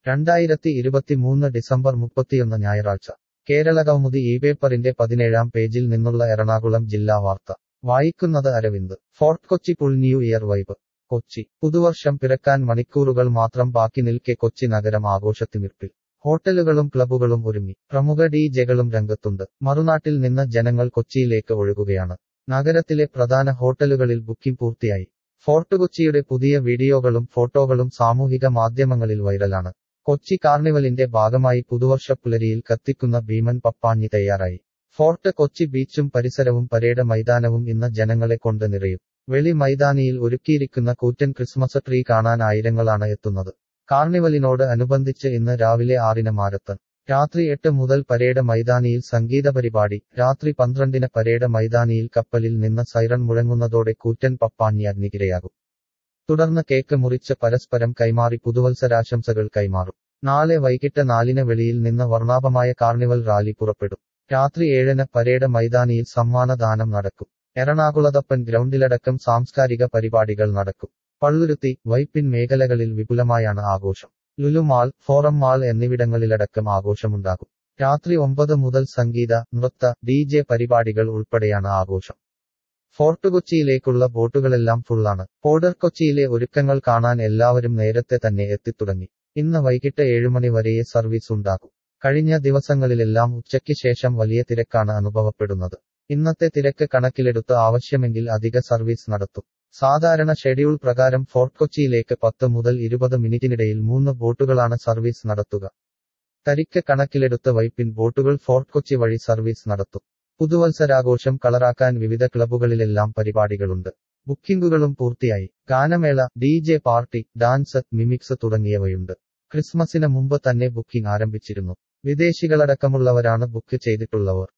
രണ്ടായിരത്തി ഇരുപത്തിമൂന്ന് ഡിസംബർ മുപ്പത്തിയൊന്ന് ഞായറാഴ്ച കേരള കൗമുദി ഈ പേപ്പറിന്റെ പതിനേഴാം പേജിൽ നിന്നുള്ള എറണാകുളം ജില്ലാ വാർത്ത വായിക്കുന്നത് Aravind fort Kochi pull new year vibe Kochi പുതുവർഷം പിറക്കാൻ മണിക്കൂറുകൾ മാത്രം ബാക്കി നിൽക്കെ കൊച്ചി നഗരം ആഘോഷത്തിമിർപ്പിൽ ഹോട്ടലുകളും ക്ലബുകളും ഒരുങ്ങി പ്രമുഖ ഡി ജെകളും രംഗത്തുണ്ട് മറുനാട്ടിൽ നിന്ന് ജനങ്ങൾ കൊച്ചിയിലേക്ക് ഒഴുകുകയാണ് നഗരത്തിലെ പ്രധാന ഹോട്ടലുകളിൽ ബുക്കിംഗ് പൂർത്തിയായി ഫോർട്ട് കൊച്ചിയുടെ പുതിയ വീഡിയോകളും ഫോട്ടോകളും സാമൂഹിക മാധ്യമങ്ങളിൽ വൈറലാണ് കൊച്ചി കാർണിവലിന്റെ ഭാഗമായി പുതുവർഷ പുലരിയിൽ കത്തിക്കുന്ന ഭീമൻ പപ്പാഞ്ഞി തയ്യാറായി ഫോർട്ട് കൊച്ചി ബീച്ചും പരിസരവും പരേഡ് മൈതാനവും ഇന്ന് ജനങ്ങളെ കൊണ്ട് നിറയും വെളി മൈതാനിയിൽ ഒരുക്കിയിരിക്കുന്ന കൂറ്റൻ ക്രിസ്മസ് ട്രീ കാണാൻ ആയിരങ്ങളാണ് എത്തുന്നത് കാർണിവലിനോട് അനുബന്ധിച്ച് ഇന്ന് രാവിലെ ആറിന് മാരത്തൺ രാത്രി എട്ട് മുതൽ പരേഡ് മൈതാനിയിൽ സംഗീത പരിപാടി രാത്രി പന്ത്രണ്ടിന് പരേഡ് മൈതാനിയിൽ കപ്പലിൽ നിന്ന് സൈറൺ മുഴങ്ങുന്നതോടെ കൂറ്റൻ പപ്പാഞ്ഞി അഗ്നികിരയാകും തുടർന്ന് കേക്ക് മുറിച്ച് പരസ്പരം കൈമാറി പുതുവത്സരാശംസകൾ കൈമാറും നാളെ വൈകിട്ട് നാലിന് വെളിയിൽ നിന്ന് വർണ്ണാഭമായ കാർണിവൽ റാലി പുറപ്പെടും രാത്രി ഏഴിന് പരേഡ് മൈതാനിയിൽ സമ്മാനദാനം നടക്കും എറണാകുളത്തപ്പൻ ഗ്രൗണ്ടിലടക്കം സാംസ്കാരിക പരിപാടികൾ നടക്കും പള്ളുരുത്തി വൈപ്പിൻ മേഖലകളിൽ വിപുലമായാണ് ആഘോഷം ലുലു മാൾ ഫോറം മാൾ എന്നിവിടങ്ങളിലടക്കം ആഘോഷമുണ്ടാകും രാത്രി ഒമ്പത് മുതൽ സംഗീത നൃത്ത ഡി ജെ പരിപാടികൾ ഉൾപ്പെടെയാണ് ആഘോഷം ഫോർട്ട് കൊച്ചിയിലേക്കുള്ള ബോട്ടുകളെല്ലാം ഫുള്ളാണ് പോർഡർ കൊച്ചിയിലെ ഒരുക്കങ്ങൾ കാണാൻ എല്ലാവരും നേരത്തെ തന്നെ എത്തിത്തുടങ്ങി ഇന്ന് വൈകിട്ട് ഏഴുമണി വരെയേ സർവീസ് ഉണ്ടാകും കഴിഞ്ഞ ദിവസങ്ങളിലെല്ലാം ഉച്ചയ്ക്ക് ശേഷം വലിയ തിരക്കാണ് അനുഭവപ്പെടുന്നത് ഇന്നത്തെ തിരക്ക് കണക്കിലെടുത്ത് ആവശ്യമെങ്കിൽ അധിക സർവീസ് നടത്തും സാധാരണ ഷെഡ്യൂൾ പ്രകാരം ഫോർട്ട് കൊച്ചിയിലേക്ക് പത്ത് മുതൽ ഇരുപത് മിനിറ്റിനിടയിൽ മൂന്ന് ബോട്ടുകളാണ് സർവീസ് നടത്തുക തരിക്ക് കണക്കിലെടുത്ത് വൈപ്പിൻ ബോട്ടുകൾ ഫോർട്ട് കൊച്ചി വഴി സർവീസ് നടത്തും പുതുവത്സരാഘോഷം കളറാക്കാൻ വിവിധ ക്ലബുകളിലെല്ലാം പരിപാടികളുണ്ട് ബുക്കിംഗുകളും പൂർത്തിയായി ഗാനമേള D J party dance mimics തുടങ്ങിയവയുണ്ട് ക്രിസ്മസിന് മുമ്പ് തന്നെ ബുക്കിംഗ് ആരംഭിച്ചിരുന്നു വിദേശികളടക്കമുള്ളവരാണ് ബുക്ക് ചെയ്തിട്ടുള്ളവർ